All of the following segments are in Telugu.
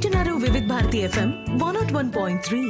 వింటున్నారు Vividha Bharati FM one naught one point three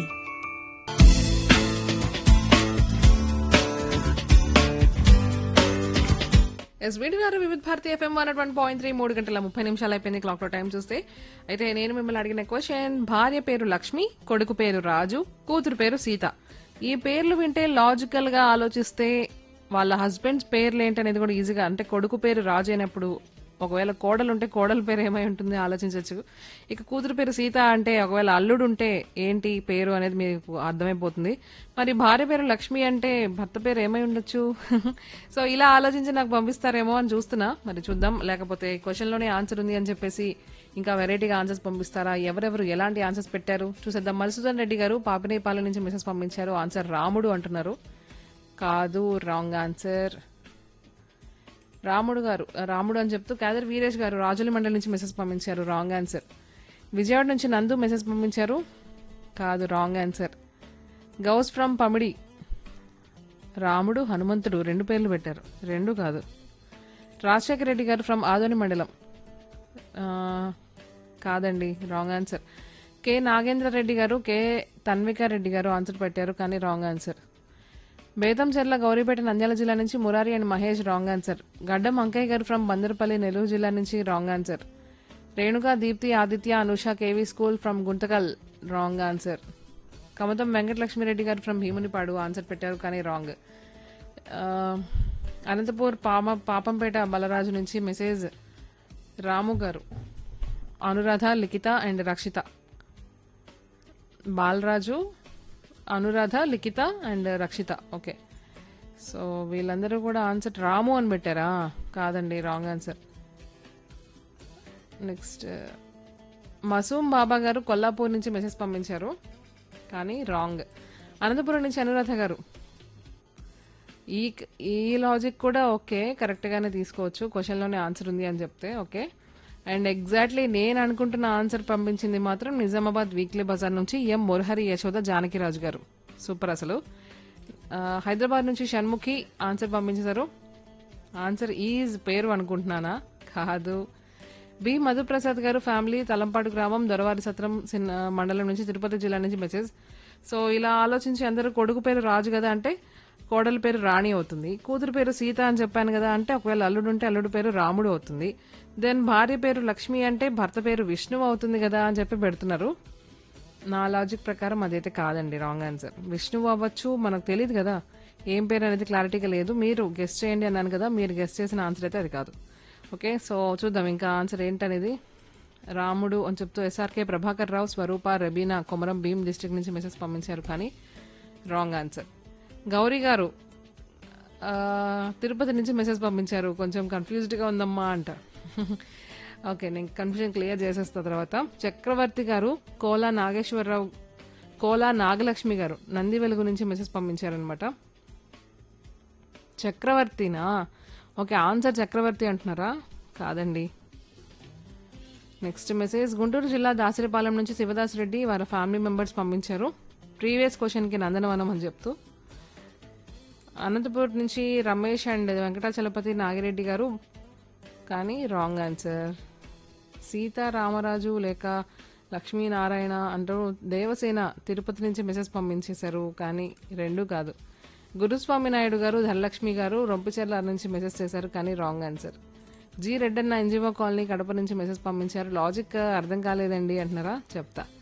ఎస్ వింటున్నారు Vividha Bharati FM one one point three మూడు గంటల ముప్పై నిమిషాలు అయిపోయింది క్లాక్ లో టైం చూస్తే అయితే నేను మిమ్మల్ని అడిగిన క్వశ్చన్ భార్య పేరు లక్ష్మి కొడుకు పేరు రాజు కూతురు పేరు సీత ఈ పేర్లు వింటే లాజికల్ గా ఆలోచిస్తే వాళ్ళ హస్బెండ్స్ పేర్లు ఏంటనేది కూడా ఈజీగా అంటే కొడుకు పేరు రాజు అయినప్పుడు ఒకవేళ కోడలు ఉంటే కోడల పేరు ఏమై ఉంటుంది ఆలోచించవచ్చు ఇక కూతురు పేరు సీత అంటే ఒకవేళ అల్లుడు ఉంటే ఏంటి పేరు అనేది మీకు అర్థమైపోతుంది మరి భార్య పేరు లక్ష్మి అంటే భర్త పేరు ఏమై ఉండొచ్చు సో ఇలా ఆలోచించి నాకు పంపిస్తారేమో అని చూస్తున్నా మరి చూద్దాం లేకపోతే క్వశ్చన్ లోనే ఆన్సర్ ఉంది అని చెప్పేసి ఇంకా వెరైటీగా ఆన్సర్స్ పంపిస్తారా ఎవరెవరు ఎలాంటి ఆన్సర్స్ పెట్టారు చూసేద్దాం మధుసూదన్ రెడ్డి గారు పాపినేపాలెం నుంచి మెసేజ్ పంపించారు ఆన్సర్ రాముడు అంటున్నారు కాదు రాంగ్ ఆన్సర్ రాముడు గారు రాముడు అని చెప్తూ కాదర్ వీరేష్ గారు రాజుల మండలి నుంచి మెసేజ్ పంపించారు రాంగ్ ఆన్సర్ విజయవాడ నుంచి నందు మెసేజ్ పంపించారు కాదు wrong answer Ghouse from Pamidi Ramudu Hanumanthudu రెండు పేర్లు పెట్టారు రెండు కాదు రాజశేఖర రెడ్డి గారు ఫ్రమ్ ఆదోని మండలం ఆ, కాదండి wrong answer K Nagendra Reddy గారు కె తన్విక రెడ్డి గారు ఆన్సర్ పెట్టారు కానీ రాంగ్ ఆన్సర్ బేతంచెర్ల గౌరీపేట నంద్యాల జిల్లా నుంచి Murari and Mahesh wrong answer Gaddam Ankaiah గారు ఫ్రమ్ బందరపల్లి నెల్లూరు జిల్లా నుంచి wrong answer Renuka Deepthi Aditya Anusha KV school from Guntakal wrong answer Kamatham Venkatalakshmireddy గారు ఫ్రమ్ భీమునిపాడు ఆన్సర్ పెట్టారు కానీ రాంగ్ ఆ, అనంతపూర్ పామ పాపంపేట బలరాజు నుంచి మెసేజ్ రాము గారు Anuradha Likhitha and Rakshitha Balaraju Anuradha Likhitha and Rakshitha okay so వీళ్ళందరూ కూడా ఆన్సర్ రాము అని పెట్టారా కాదండి wrong answer next Masoom Baba గారు కొల్లాపూర్ నుంచి మెసేజ్ పంపించారు కానీ రాంగ్ అనంతపురం నుంచి అనురాధ గారు ఈ ఈ లాజిక్ కూడా ఓకే కరెక్ట్గానే తీసుకోవచ్చు క్వశ్చన్లోనే ఆన్సర్ ఉంది అని చెప్తే ఓకే అండ్ ఎగ్జాక్ట్లీ నేను అనుకుంటున్న ఆన్సర్ పంపించింది మాత్రం నిజామాబాద్ వీక్లీ బజార్ నుంచి ఎం మురహరి యశోద జానకిరాజు గారు సూపర్ అసలు ఆ, హైదరాబాద్ నుంచి షణ్ముఖి ఆన్సర్ పంపించారు ఆన్సర్ ఈజ్ పేరు అనుకుంటున్నానా కాదు బి మధుప్రసాద్ గారు ఫ్యామిలీ తలంపాడు గ్రామం దొరవారి సత్రం సిన్- మండలం నుంచి తిరుపతి జిల్లా నుంచి మెసేజ్ సో ఇలా ఆలోచించి అందరూ కొడుకు పేరు రాజు కదా అంటే కోడలి పేరు రాణి అవుతుంది కూతురు పేరు సీత అని చెప్పాను కదా అంటే ఒకవేళ అల్లుడు ఉంటే అల్లుడు పేరు రాముడు అవుతుంది దెన్ భార్య పేరు లక్ష్మి అంటే భర్త పేరు విష్ణువు అవుతుంది కదా అని చెప్పి పెడుతున్నారు నా లాజిక్ ప్రకారం అదైతే కాదండి రాంగ్ ఆన్సర్ విష్ణువు అవ్వచ్చు మనకు తెలియదు కదా ఏం పేరు అనేది క్లారిటీగా లేదు మీరు గెస్ట్ చేయండి అన్నాను కదా మీరు గెస్ట్ చేసిన ఆన్సర్ అయితే అది కాదు ఓకే సో చూద్దాం ఇంకా ఆన్సర్ ఏంటనేది రాముడు అని చెప్తూ ఎస్ఆర్కే ప్రభాకర్ రావు స్వరూప రబీనా కొమరం భీమ్ డిస్ట్రిక్ట్ నుంచి మెసేజ్ పంపించారు కానీ రాంగ్ ఆన్సర్ గౌరీ గారు ఆ, తిరుపతి నుంచి మెసేజ్ పంపించారు కొంచెం కన్ఫ్యూజ్డ్గా ఉందమ్మా అంట ఓకే నేను కన్ఫ్యూజన్ క్లియర్ చేసేస్తా తర్వాత చక్రవర్తి గారు కోలా నాగేశ్వరరావు కోలా నాగలక్ష్మి గారు నంది వెలుగు నుంచి మెసేజ్ పంపించారనమాట చక్రవర్తినా ఓకే ఆన్సర్ చక్రవర్తి అంటున్నారా కాదండి నెక్స్ట్ మెసేజ్ గుంటూరు జిల్లా దాసరిపాలెం నుంచి శివదాస్ రెడ్డి వారి ఫ్యామిలీ మెంబర్స్ పంపించారు ప్రీవియస్ క్వశ్చన్కి నందనవనం అని చెప్తూ అనంతపూర్ నుంచి రమేష్ అండ్ వెంకటాచలపతి నాగిరెడ్డి గారు కానీ రాంగ్ ఆన్సర్ సీతారామరాజు లేక లక్ష్మీనారాయణ అంటూ దేవసేన తిరుపతి నుంచి మెసేజ్ పంపించేశారు కానీ రెండు కాదు గురుస్వామి నాయుడు గారు ధనలక్ష్మి గారు రొంపిచెర్ల నుంచి మెసేజ్ చేశారు కానీ wrong answer G Reddanna NGO colony Kadapa నుంచి మెసేజ్ పంపించారు లాజిక్ అర్థం కాలేదండి అంటున్నారా చెప్తా